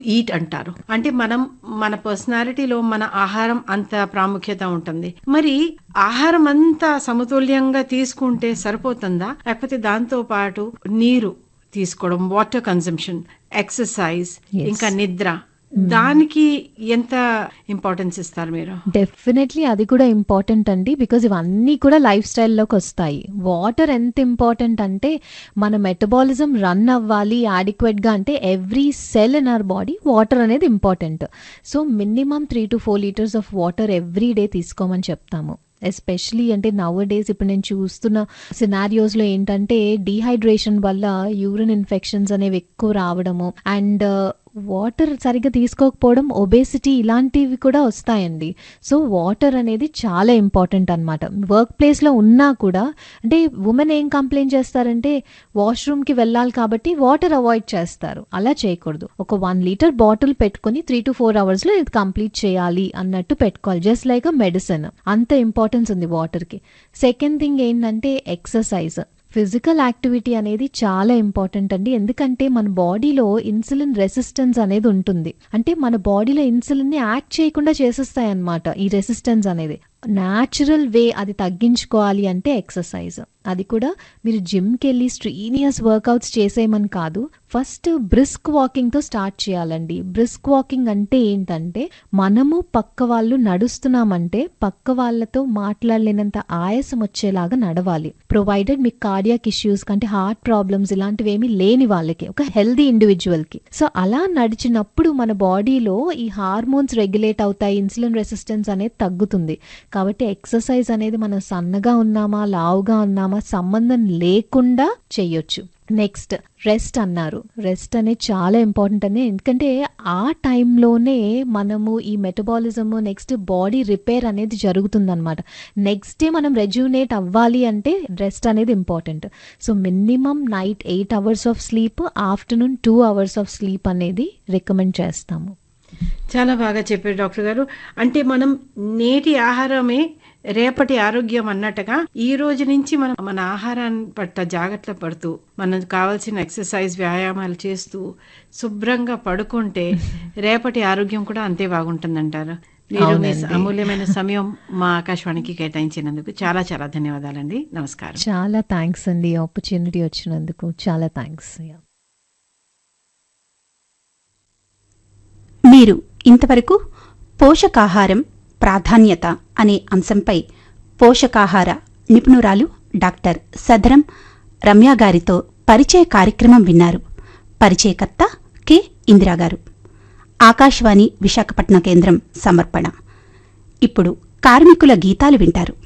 Eat అంటారు అంటే మనం మన పర్సనాలిటీలో మన ఆహారం అంత ప్రాముఖ్యత ఉంటుంది మరి ఆహారం అంతా సమతుల్యంగా తీసుకుంటే సరిపోతుందా లేకపోతే దాంతో పాటు నీరు తీసుకోవడం వాటర్ కన్సంప్షన్ ఎక్సర్సైజ్ Yes. ఇంకా నిద్ర దానికి ఎంత ఇంపార్టెన్స్ ఇస్తారు మీరు డెఫినెట్లీ అది కూడా ఇంపార్టెంట్ అండి బికాజ్ ఇవన్నీ కూడా లైఫ్ స్టైల్లోకి వస్తాయి వాటర్ ఎంత ఇంపార్టెంట్ అంటే మన మెటబాలిజం రన్ అవ్వాలి యాడిక్వేట్గా అంటే every cell in our body water అనేది important so minimum three to four litres of water every day తీసుకోమని చెప్తాము ఎస్పెషలీ అంటే నవ్ డేస్ ఇప్పుడు నేను చూస్తున్న సినారియోస్లో ఏంటంటే డీహైడ్రేషన్ వల్ల యూరిన్ ఇన్ఫెక్షన్స్ అనేవి ఎక్కువ రావడము అండ్ వాటర్ సరిగ్గా తీసుకోకపోవడం ఒబేసిటీ ఇలాంటివి కూడా వస్తాయండి సో వాటర్ అనేది చాలా ఇంపార్టెంట్ అనమాట వర్క్ ప్లేస్లో ఉన్నా కూడా అంటే ఉమెన్ ఏం కంప్లైంట్ చేస్తారంటే వాష్రూమ్కి వెళ్ళాలి కాబట్టి వాటర్ అవాయిడ్ చేస్తారు అలా చేయకూడదు ఒక వన్ లీటర్ బాటిల్ పెట్టుకొని త్రీ టు ఫోర్ అవర్స్లో ఇది కంప్లీట్ చేయాలి అన్నట్టు పెట్టుకోవాలి జస్ట్ లైక్ అ మెడిసిన్ అంత ఇంపార్టెన్స్ ఉంది వాటర్కి సెకండ్ థింగ్ ఏంటంటే ఎక్సర్సైజ్ ఫిజికల్ యాక్టివిటీ అనేది చాలా ఇంపార్టెంట్ అండి ఎందుకంటే మన బాడీలో ఇన్సులిన్ రెసిస్టెన్స్ అనేది ఉంటుంది అంటే మన బాడీలో ఇన్సులిన్ని యాక్ట్ చేయకుండా చేసేస్తాయి అన్నమాట ఈ రెసిస్టెన్స్ అనేది న్యాచురల్ వే అది తగ్గించుకోవాలి అంటే ఎక్సర్సైజ్ అది కూడా మీరు జిమ్కి వెళ్ళి స్ట్రీనియస్ వర్కౌట్స్ చేసేయమని కాదు ఫస్ట్ బ్రిస్క్ వాకింగ్తో స్టార్ట్ చేయాలండి బ్రిస్క్ వాకింగ్ అంటే ఏంటంటే మనము పక్క వాళ్ళు నడుస్తున్నామంటే పక్క వాళ్ళతో మాట్లాడలేనంత ఆయాసం వచ్చేలాగా నడవాలి ప్రొవైడెడ్ మీకు కార్డియాక్ ఇష్యూస్ కంటే హార్ట్ ప్రాబ్లమ్స్ ఇలాంటివి ఏమీ లేని వాళ్ళకి ఒక హెల్దీ ఇండివిజువల్కి సో అలా నడిచినప్పుడు మన బాడీలో ఈ హార్మోన్స్ రెగ్యులేట్ అవుతాయి ఇన్సులిన్ రెసిస్టెన్స్ అనేది తగ్గుతుంది కాబట్టి ఎక్సర్సైజ్ అనేది మనం సన్నగా ఉన్నామా లావుగా ఉన్నామా సంబంధం లేకుండా చెయ్యొచ్చు నెక్స్ట్ రెస్ట్ అన్నారు రెస్ట్ అనేది చాలా ఇంపార్టెంట్ అని ఎందుకంటే ఆ టైంలోనే మనము ఈ మెటబాలిజము నెక్స్ట్ బాడీ రిపేర్ అనేది జరుగుతుందన్నమాట నెక్స్ట్ డే మనం రెజ్యూనేట్ అవ్వాలి అంటే రెస్ట్ అనేది important so minimum night eight hours of sleep afternoon two hours of sleep అనేది రికమెండ్ చేస్తాము చాలా బాగా చెప్పారు డాక్టర్ గారు అంటే మనం నేటి ఆహారమే రేపటి ఆరోగ్యం అన్నట్టుగా ఈ రోజు నుంచి మనం మన ఆహారాన్ని పట్ల జాగ్రత్త పడుతూ మనకు కావాల్సిన ఎక్సర్సైజ్ వ్యాయామాలు చేస్తూ శుభ్రంగా పడుకుంటే రేపటి ఆరోగ్యం కూడా అంతే బాగుంటుందంటారు మీరు మీ అవునండి. అమూల్యమైన సమయం మా ఆకాశవాణికి కేటాయించినందుకు చాలా చాలా ధన్యవాదాలండి నమస్కారం చాలా థ్యాంక్స్ అండి ఆపర్చునిటీ వచ్చినందుకు చాలా థ్యాంక్స్ మీరు ఇంతవరకు పోషకాహారం ప్రాధాన్యత అనే అంశంపై పోషకాహార నిపుణురాలు డాక్టర్ సదరం రమ్య గారితో పరిచయ కార్యక్రమం విన్నారు పరిచయకర్త కె ఇందిరాగారు ఆకాశవాణి విశాఖపట్నం కేంద్రం సమర్పణ ఇప్పుడు కార్మికుల గీతాలు వింటారు